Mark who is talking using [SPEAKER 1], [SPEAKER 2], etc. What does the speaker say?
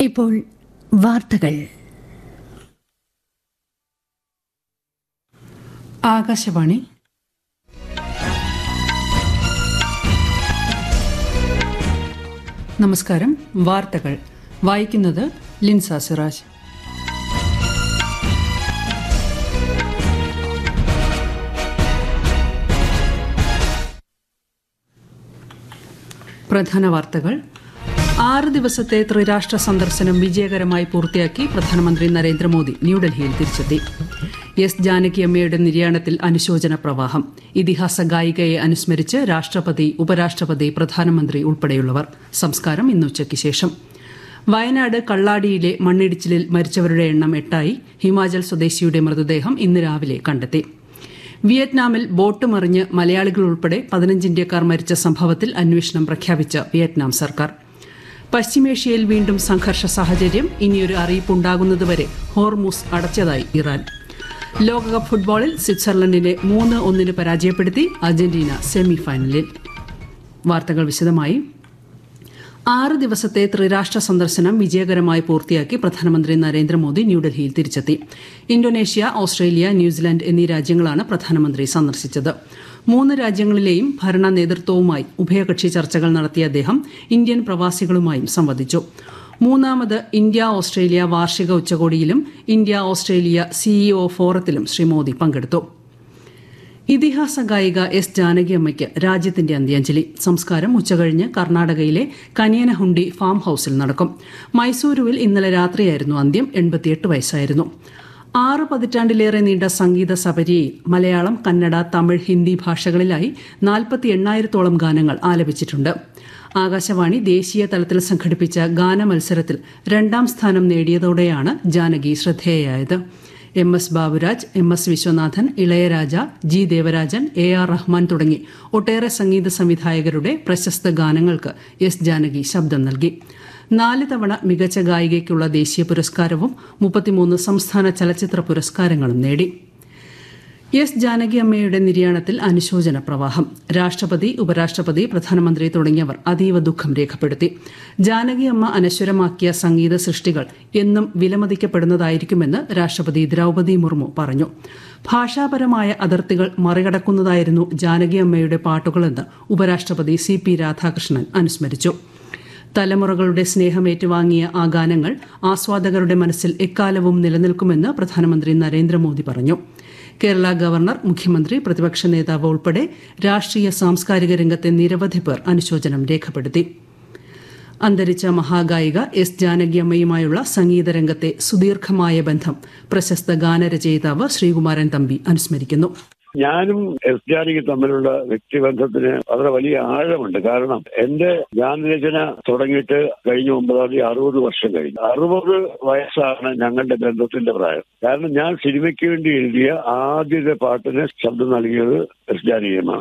[SPEAKER 1] ഇപ്പോൾ വാർത്തകൾ
[SPEAKER 2] ആകാശവാണി നമസ്കാരം വാർത്തകൾ വായിക്കുന്നത് ലിൻസ സിറാജ് പ്രധാന വാർത്തകൾ ആറ് ദിവസത്തെ ത്രിരാഷ്ട്ര സന്ദർശനം വിജയകരമായി പൂർത്തിയാക്കി പ്രധാനമന്ത്രി നരേന്ദ്രമോദി ന്യൂഡൽഹിയിൽ തിരിച്ചെത്തി എസ് ജാനകിയമ്മയുടെ നിര്യാണത്തിൽ അനുശോചന പ്രവാഹം ഇതിഹാസ ഗായികയെ അനുസ്മരിച്ച് രാഷ്ട്രപതി ഉപരാഷ്ട്രപതി പ്രധാനമന്ത്രി ഉൾപ്പെടെയുള്ളവർ സംസ്കാരം ഇന്നുച്ചയ്ക്ക് ശേഷം വയനാട് കള്ളാടിയിലെ മണ്ണിടിച്ചിലിൽ മരിച്ചവരുടെ എണ്ണം എട്ടായി ഹിമാചൽ സ്വദേശിയുടെ മൃതദേഹം ഇന്ന് രാവിലെ കണ്ടെത്തി വിയറ്റ്നാമിൽ ബോട്ട് മറിഞ്ഞ് മലയാളികൾ ഉൾപ്പെടെ പതിനഞ്ച് ഇന്ത്യക്കാർ മരിച്ച സംഭവത്തിൽ അന്വേഷണം പ്രഖ്യാപിച്ച വിയറ്റ്നാം സർക്കാർ പശ്ചിമേഷ്യയിൽ വീണ്ടും സംഘർഷ സാഹചര്യം ഇനിയൊരു അറിയിപ്പുണ്ടാകുന്നതുവരെ ഹോർമൂസ് അടച്ചതായി ഇറാൻ ലോകകപ്പ് ഫുട്ബോളിൽ സ്വിറ്റ്സർലൻഡിനെ മൂന്ന് ഒന്നിന് പരാജയപ്പെടുത്തി അർജന്റീന സെമിഫൈനലിൽ വാർത്തകൾ വിശദമായി ആറ് ദിവസത്തെ ത്രിരാഷ്ട്ര സന്ദർശനം വിജയകരമായി പൂർത്തിയാക്കി പ്രധാനമന്ത്രി നരേന്ദ്രമോദി ന്യൂഡൽഹിയിൽ തിരിച്ചെത്തി ഇന്തോനേഷ്യ ഓസ്ട്രേലിയ ന്യൂസിലാൻഡ് എന്നീ രാജ്യങ്ങളാണ് പ്രധാനമന്ത്രി സന്ദർശിച്ചത് മൂന്ന് രാജ്യങ്ങളിലെയും ഭരണ നേതൃത്വവുമായി ഉഭയകക്ഷി ചർച്ചകൾ നടത്തിയ അദ്ദേഹം ഇന്ത്യൻ പ്രവാസികളുമായും സംവദിച്ചു മൂന്നാമത് ഇന്ത്യ ഓസ്ട്രേലിയ വാർഷിക ഉച്ചകോടിയിലും ഇന്ത്യ ഓസ്ട്രേലിയ സിഇഒ ഫോറത്തിലും ശ്രീ മോദി പങ്കെടുത്തു ഇതിഹാസ ഗായിക എസ് ജാനകിയമ്മയ്ക്ക് രാജ്യത്തിന്റെ അന്ത്യാഞ്ജലി സംസ്കാരം ഉച്ചകഴിഞ്ഞ് കർണാടകയിലെ കനിയനഹുണ്ടി ഫാം ഹൌസിൽ നടക്കും മൈസൂരുവിൽ ഇന്നലെ രാത്രിയായിരുന്നു അന്ത്യം എൺപത്തിയെട്ട് വയസ്സായിരുന്നു ആറ് പതിറ്റാണ്ടിലേറെ നീണ്ട സംഗീത സപര്യയിൽ മലയാളം കന്നഡ തമിഴ് ഹിന്ദി ഭാഷകളിലായി നാൽപ്പത്തി എണ്ണായിരത്തോളം ഗാനങ്ങൾ ആലപിച്ചിട്ടുണ്ട് ആകാശവാണി ദേശീയ തലത്തിൽ സംഘടിപ്പിച്ച ഗാനമത്സരത്തിൽ രണ്ടാം സ്ഥാനം നേടിയതോടെയാണ് ജാനകി ശ്രദ്ധേയയായത് M S Baburaj M S Viswanathan Ilayaraja G Devarajan A R Rahman തുടങ്ങി ഒട്ടേറെ സംഗീത സംവിധായകരുടെ പ്രശസ്ത ഗാനങ്ങൾക്ക് എസ് ജാനകി ശബ്ദം നൽകി നാല് തവണ മികച്ച ഗായികയ്ക്കുള്ള ദേശീയ പുരസ്കാരവും മുപ്പത്തിമൂന്ന് സംസ്ഥാന ചലച്ചിത്ര പുരസ്കാരങ്ങളും നേടി എസ് ജാനകി അമ്മയുടെ നിര്യാണത്തിൽ അനുശോചന പ്രവാഹം രാഷ്ട്രപതി ഉപരാഷ്ട്രപതി പ്രധാനമന്ത്രി തുടങ്ങിയവർ അതീവ ദുഃഖം രേഖപ്പെടുത്തി ജാനകി അമ്മ അനശ്വരമാക്കിയ സംഗീത സൃഷ്ടികൾ എന്നും വിലമതിക്കപ്പെടുന്നതായിരിക്കുമെന്ന് രാഷ്ട്രപതി ദ്രൗപദി മുർമു പറഞ്ഞു ഭാഷാപരമായ അതിർത്തികൾ മറികടക്കുന്നതായിരുന്നു ജാനകി അമ്മയുടെ പാട്ടുകളെന്ന് ഉപരാഷ്ട്രപതി സി പി രാധാകൃഷ്ണൻ അനുസ്മരിച്ചു തലമുറകളുടെ സ്നേഹം ഏറ്റുവാങ്ങിയ ആ ഗാനങ്ങൾ ആസ്വാദകരുടെ മനസ്സിൽ എക്കാലവും നിലനിൽക്കുമെന്ന് പ്രധാനമന്ത്രി നരേന്ദ്രമോദി പറഞ്ഞു കേരള ഗവർണർ മുഖ്യമന്ത്രി പ്രതിപക്ഷ നേതാവ് ഉൾപ്പെടെ രാഷ്ട്രീയ സാംസ്കാരിക രംഗത്തെ നിരവധി പേർ അനുശോചനം രേഖപ്പെടുത്തി അന്തരിച്ച മഹാഗായിക എസ് ജാനകിയമ്മയുമായുള്ള സംഗീതരംഗത്തെ സുദീർഘമായ ബന്ധം പ്രശസ്ത ഗാനരചയിതാവ് ശ്രീകുമാരൻ തമ്പി അനുസ്മരിക്കുന്നു
[SPEAKER 3] ഞാനും എസ് ജാനകി തമ്മിലുള്ള വ്യക്തിബന്ധത്തിന് വളരെ വലിയ ആഴമുണ്ട് കാരണം എന്റെ ഗാനരചന തുടങ്ങിയിട്ട് കഴിഞ്ഞ ഒമ്പതാം തീയതി അറുപത് വർഷം കഴിഞ്ഞു അറുപത് വയസ്സാണ് ഞങ്ങളുടെ ബന്ധത്തിന്റെ പ്രായം കാരണം ഞാൻ സിനിമയ്ക്ക് വേണ്ടി എഴുതിയ ആദ്യത്തെ പാട്ടിന് ശബ്ദം നൽകിയത് എസ് ജാനകിയമാണ്